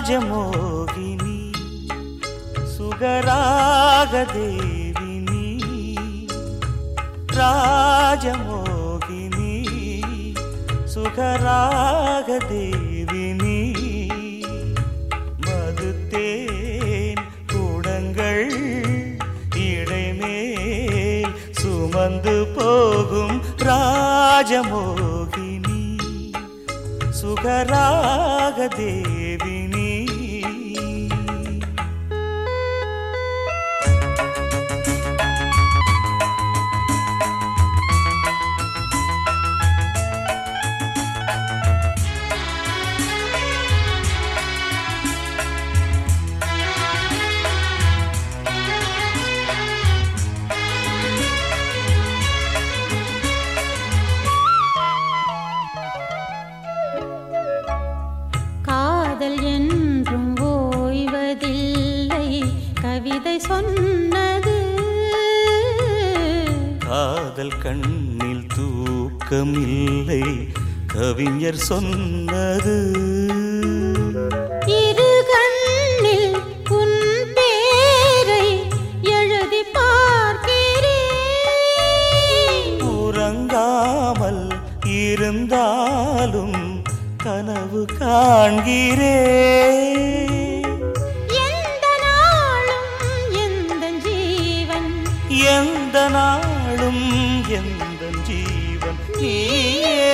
ராஜமோகினி சுகராகதேவினி ராஜமோகினி சுகராகதேவினி மதுத்தேன் கூடங்கள் இடைமேல் சுமந்து போகும் ராஜமோகினி சுகராகதேவினி காதல் என்றும் ஓய்வதில்லை கவிதை சொன்னது காதல் கண்ணில் தூக்கமில்லை கவிஞர் சொன்னது இரு கண்ணில் உன் பேரை எழுதி பார்க்கிறேன் உறங்காமல் இருந்தாலும் கனவு காண்கிறேன் எந்த நாளும் எந்த ஜீவன் எந்த நாளும் எந்த ஜீவன் நீயே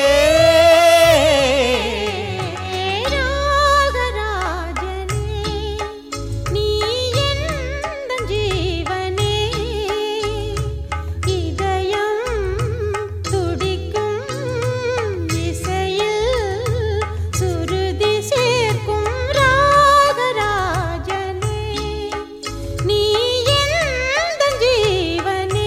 ராகராஜனே நீ எந்த ஜீவனே இதயம் துடிக்கும் இசையில் சுருதி சேர்க்கும் ராகராஜனே நீ எந்த ஜீவனே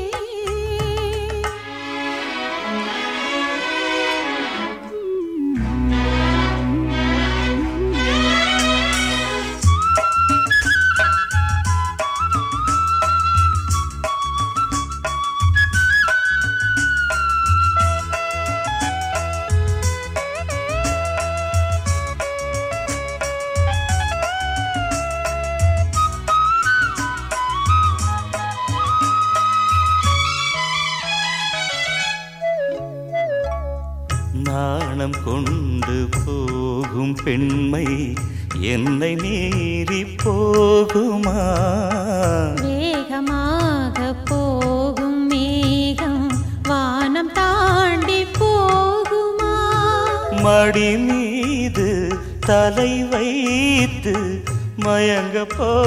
நாணம் கொண்டு போகும் பெண்மை என்னை மீறி போகுமா வேகமாக போகும் மேகம் வானம் தாண்டி போகுமா மடி மீது தலை வைத்து மயங்க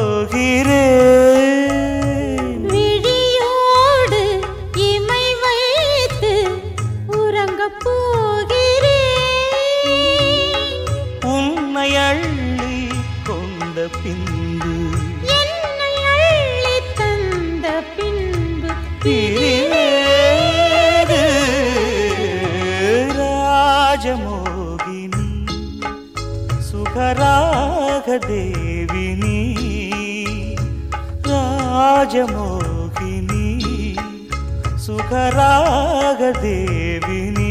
போகிறேன் விழியோடு இமை வைத்து உறங்கப் போகிறேன் உன்னை அள்ளி கொண்ட பின்பு என்னை அள்ளித் தந்த பின்பு பிரிவேது ராஜமோகினி சுகராக தேவினி ராஜமோகினி சுகராக தேவினி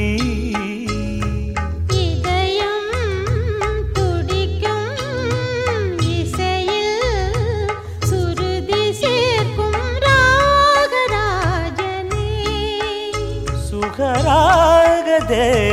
இதயம் துடிக்கும் இசையில் சுருதி சேர்க்கும் ராகராஜனே சுகராக தேவினி